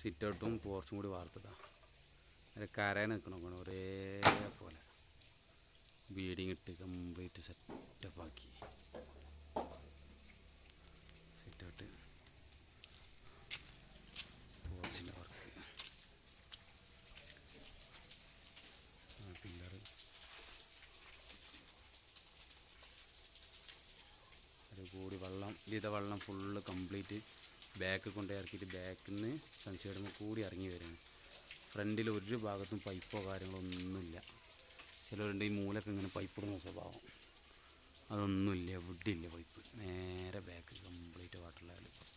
sit ഔട്ടും പോർച്ചും കൂടി വാർത്തതാ അത് കരയാൻ നിൽക്കണം ഒരേ പോലെ ബീഡിങ് ഇട്ട് കംപ്ലീറ്റ് സെറ്റപ്പ് ആക്കി സിറ്റ് ഔട്ട് പോർച്ചിൻ്റെ വർക്ക് പില്ലർ അത് കൂടി വെള്ളം ഇതിത വെള്ളം ഫുള്ള് കംപ്ലീറ്റ് ബാക്ക് കൊണ്ട് ഇറക്കിയിട്ട് ബാക്കിൽ നിന്ന് സൺസൈഡ് കൂടി ഇറങ്ങി വരുന്നു ഫ്രണ്ടിൽ ഒരു ഭാഗത്തും പൈപ്പോ കാര്യങ്ങളോ ഒന്നുമില്ല ചിലരുണ്ട് ഈ മൂലൊക്കെ ഇങ്ങനെ പൈപ്പ് ഇടുന്ന സ്വഭാവം അതൊന്നുമില്ല എവിടെ ഇല്ല പൈപ്പ് നേരെ ബാക്ക് കംപ്ലീറ്റ് വാട്ടർ ലെവൽ